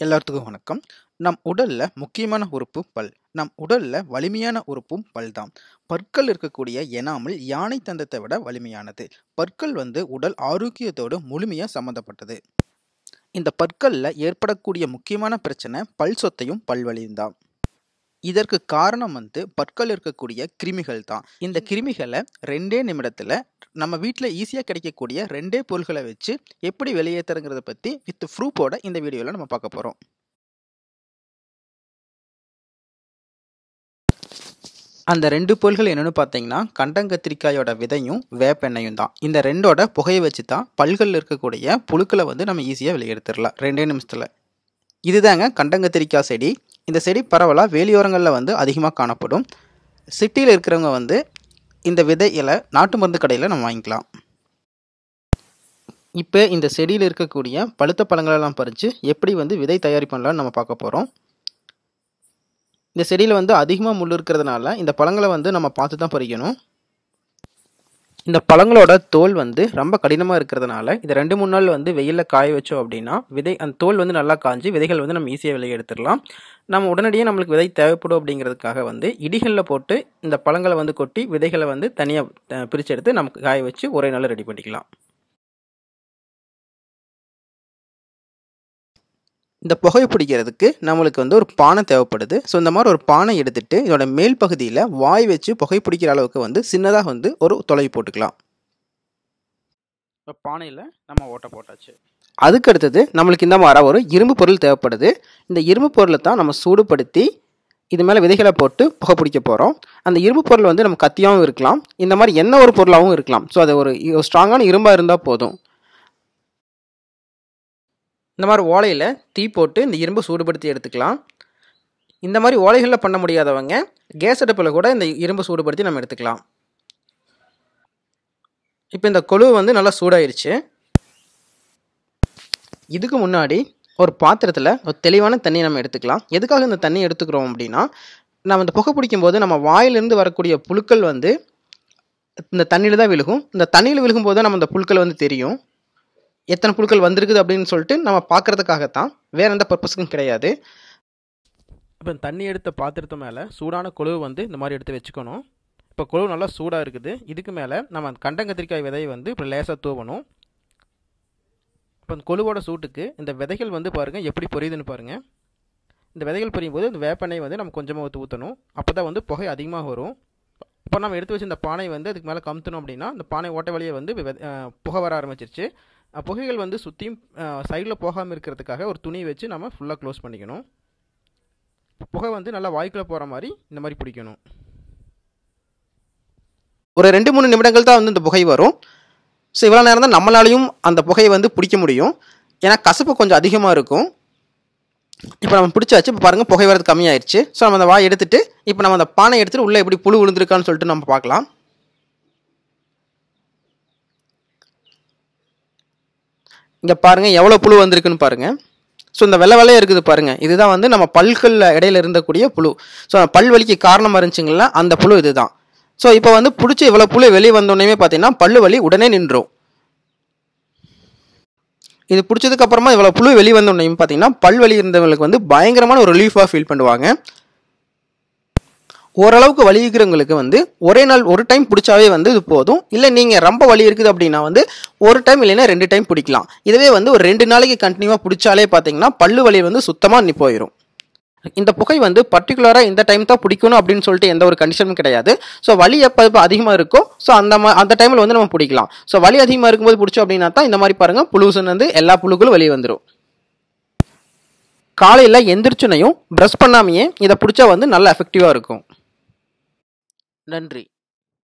எல்லாத்துக்கும் வணக்கம் நம் உடல்ல முக்கியமான உறுப்பு பல் நம் உடல்ல வலிமையான உறுப்பும் பல் தான் பற்கள் இருக்கக்கூடிய எனாமல் யானை தந்தத்தை விட வலிமையானது பற்கள் வந்து உடல் ஆரோக்கியத்தோடு முழுமையா சம்மந்தப்பட்டது இந்த பற்கள்ல ஏற்படக்கூடிய முக்கியமான பிரச்சனை பல் சொத்தையும் பல்வலியும் தான் இதற்கு காரணம் வந்து பற்கள் இருக்கக்கூடிய கிருமிகள் தான் இந்த கிருமிகளை ரெண்டே நிமிடத்துல நம்ம வீட்டில் ஈஸியாக கிடைக்கக்கூடிய ரெண்டே பொருள்களை வச்சு எப்படி வெளியேற்றுறங்கிறத பற்றி வித் ப்ரூஃபோட இந்த வீடியோவில் நம்ம பார்க்க போகிறோம் அந்த ரெண்டு பொருள்கள் என்னென்னு பார்த்தீங்கன்னா கண்டங்கத்திரிக்காயோட விதையும் வேப்பெண்ணையும் தான் இந்த ரெண்டோட புகையை வச்சு தான் பல்களில் இருக்கக்கூடிய புழுக்களை வந்து நம்ம ஈஸியாக வெளியெடுத்துடலாம் ரெண்டே நிமிஷத்தில் இதுதாங்க கண்டங்கத்திரிக்காய் செடி இந்த செடி பரவலாக வேலியோரங்களில் வந்து அதிகமாக காணப்படும் சிட்டியில் இருக்கிறவங்க வந்து இந்த விதைகளை நாட்டு மருந்து கடையில் நம்ம வாங்கிக்கலாம் இப்போ இந்த செடியில் இருக்கக்கூடிய பழுத்த பழங்களெல்லாம் பறித்து எப்படி வந்து விதை தயாரி பண்ணலாம்னு நம்ம பார்க்க போகிறோம் இந்த செடியில் வந்து அதிகமாக முள் இருக்கிறதுனால இந்த பழங்களை வந்து நம்ம பார்த்து தான் பறிக்கணும் இந்த பழங்களோட தோல் வந்து ரொம்ப கடினமாக இருக்கிறதுனால இது ரெண்டு மூணு நாள் வந்து வெயிலில் காய வச்சோம் அப்படின்னா விதை அந்த தோல் வந்து நல்லா காஞ்சி விதைகள் வந்து நம்ம ஈஸியாக வெளியே எடுத்துடலாம் நம்ம உடனடியே நம்மளுக்கு விதை தேவைப்படும் அப்படிங்கிறதுக்காக வந்து இடிகளில் போட்டு இந்த பழங்களை வந்து கொட்டி விதைகளை வந்து தனியாக பிரித்து எடுத்து நமக்கு காய வச்சு ஒரே நாள் ரெடி பண்ணிக்கலாம் இந்த புகையை பிடிக்கிறதுக்கு நம்மளுக்கு வந்து ஒரு பானை தேவைப்படுது ஸோ இந்த மாதிரி ஒரு பானை எடுத்துட்டு இதோட மேல் பகுதியில் வாய் வச்சு புகை பிடிக்கிற அளவுக்கு வந்து சின்னதாக வந்து ஒரு தொலைவு போட்டுக்கலாம் இப்போ பானையில் நம்ம ஓட்ட போட்டாச்சு அதுக்கு அடுத்தது நம்மளுக்கு இந்த மாதிரி ஒரு இரும்பு பொருள் தேவைப்படுது இந்த இரும்பு பொருளை தான் நம்ம சூடுபடுத்தி இது மேலே விதைகளை போட்டு புகை பிடிக்க போகிறோம் அந்த இரும்பு பொருள் வந்து நம்ம கத்தியாகவும் இருக்கலாம் இந்த மாதிரி என்ன ஒரு பொருளாகவும் இருக்கலாம் ஸோ அது ஒரு ஸ்ட்ராங்கான இரும்பாக இருந்தால் போதும் இந்த மாதிரி ஓலையில் தீ போட்டு இந்த இரும்பு சூடுபடுத்தி எடுத்துக்கலாம் இந்த மாதிரி ஓலைகளில் பண்ண முடியாதவங்க கேஸ் அடுப்பில் கூட இந்த இரும்பு சூடுபடுத்தி நம்ம எடுத்துக்கலாம் இப்போ இந்த கொழு வந்து நல்லா சூடாயிருச்சு இதுக்கு முன்னாடி ஒரு பாத்திரத்தில் ஒரு தெளிவான தண்ணி நம்ம எடுத்துக்கலாம் எதுக்காக இந்த தண்ணி எடுத்துக்கிறோம் அப்படின்னா நம்ம இந்த புகை பிடிக்கும் போது நம்ம வாயிலிருந்து வரக்கூடிய புழுக்கள் வந்து இந்த தண்ணியில் தான் விழுகும் இந்த தண்ணியில் விழுகும்போது தான் நம்ம இந்த புழுக்கள் வந்து தெரியும் எத்தனை புழுக்கள் வந்திருக்குது அப்படின்னு சொல்லிட்டு நம்ம பார்க்குறதுக்காகத்தான் வேற எந்த பர்பஸுக்கும் கிடையாது இப்போ தண்ணி எடுத்த பாத்திரத்து மேலே சூடான கொழுவு வந்து இந்த மாதிரி எடுத்து வச்சுக்கணும் இப்போ கொழுவு நல்லா சூடாக இருக்குது இதுக்கு மேலே நம்ம கண்டங்கத்திரிக்காய் விதையை வந்து இப்போ லேசாக தூவணும் இப்போ இந்த கொழுவோட சூட்டுக்கு இந்த விதைகள் வந்து பாருங்கள் எப்படி பொரியுதுன்னு பாருங்கள் இந்த விதைகள் பொரியும் போது இந்த வேப்பெண்ணெய் வந்து நம்ம கொஞ்சமாக ஊற்றி ஊற்றணும் அப்போ தான் வந்து புகை அதிகமாக வரும் இப்போ நம்ம எடுத்து வச்சு இந்த பானை வந்து அதுக்கு மேலே கமுத்தணும் அப்படின்னா இந்த பானை ஓட்ட வழியை வந்து புகை வர ஆரம்பிச்சிருச்சு புகைகள் வந்து சுற்றியும் சைடில் போகாமல் இருக்கிறதுக்காக ஒரு துணி வச்சு நம்ம ஃபுல்லாக க்ளோஸ் பண்ணிக்கணும் புகை வந்து நல்லா வாய்க்குள்ளே போகிற மாதிரி இந்த மாதிரி பிடிக்கணும் ஒரு ரெண்டு மூணு நிமிடங்கள் தான் வந்து இந்த புகை வரும் ஸோ இவ்வளோ நேரம் தான் நம்மளாலையும் அந்த புகையை வந்து பிடிக்க முடியும் ஏன்னா கசப்பு கொஞ்சம் அதிகமாக இருக்கும் இப்போ நம்ம பிடிச்சாச்சு இப்போ பாருங்கள் புகை வரது கம்மியாயிருச்சு ஸோ நம்ம அந்த வாய் எடுத்துகிட்டு இப்போ நம்ம அந்த பானை எடுத்துகிட்டு உள்ளே எப்படி புழு விழுந்திருக்கான்னு சொல்லிட்டு நம்ம பார்க்கலாம் இங்கே பாருங்கள் எவ்வளோ புழு வந்திருக்குன்னு பாருங்கள் ஸோ இந்த வெள்ளை வெள்ளையாக இருக்குது பாருங்கள் இதுதான் வந்து நம்ம பல்களில் இடையில இருந்தக்கூடிய புழு ஸோ பல் வலிக்கு காரணமாக இருந்துச்சுங்களா அந்த புழு இதுதான் ஸோ இப்போ வந்து பிடிச்சி இவ்வளோ புழு வெளியே வந்தோடனே பார்த்தீங்கன்னா பல்லு வலி உடனே நின்றும் இது பிடிச்சதுக்கு அப்புறமா இவ்வளோ புழு வெளியே வந்தோடனே பார்த்தீங்கன்னா பல் வலி இருந்தவங்களுக்கு வந்து பயங்கரமான ஒரு ரிலீஃபாக ஃபீல் பண்ணுவாங்க ஓரளவுக்கு வலி இருக்கிறவங்களுக்கு வந்து ஒரே நாள் ஒரு டைம் பிடிச்சாவே வந்து இது போதும் இல்லை நீங்கள் ரொம்ப வலி இருக்குது அப்படின்னா வந்து ஒரு டைம் இல்லைன்னா ரெண்டு டைம் பிடிக்கலாம் இதுவே வந்து ஒரு ரெண்டு நாளைக்கு கண்டினியூவாக பிடிச்சாலே பார்த்தீங்கன்னா பல்லு வலி வந்து சுத்தமாக நீ போயிடும் இந்த புகை வந்து பர்டிகுலராக இந்த டைம் தான் பிடிக்கணும் அப்படின்னு சொல்லிட்டு எந்த ஒரு கண்டிஷனும் கிடையாது ஸோ வலி எப்போ எப்போ அதிகமாக இருக்கோ ஸோ அந்த மா அந்த டைமில் வந்து நம்ம பிடிக்கலாம் ஸோ வலி அதிகமாக இருக்கும்போது பிடிச்சோம் அப்படின்னா தான் இந்த மாதிரி பாருங்கள் புழுசன் வந்து எல்லா புழுக்களும் வெளியே வந்துடும் காலையில் எந்திரிச்சுனையும் ப்ரஷ் பண்ணாமையே இதை பிடிச்சா வந்து நல்லா எஃபெக்டிவாக இருக்கும் நன்றி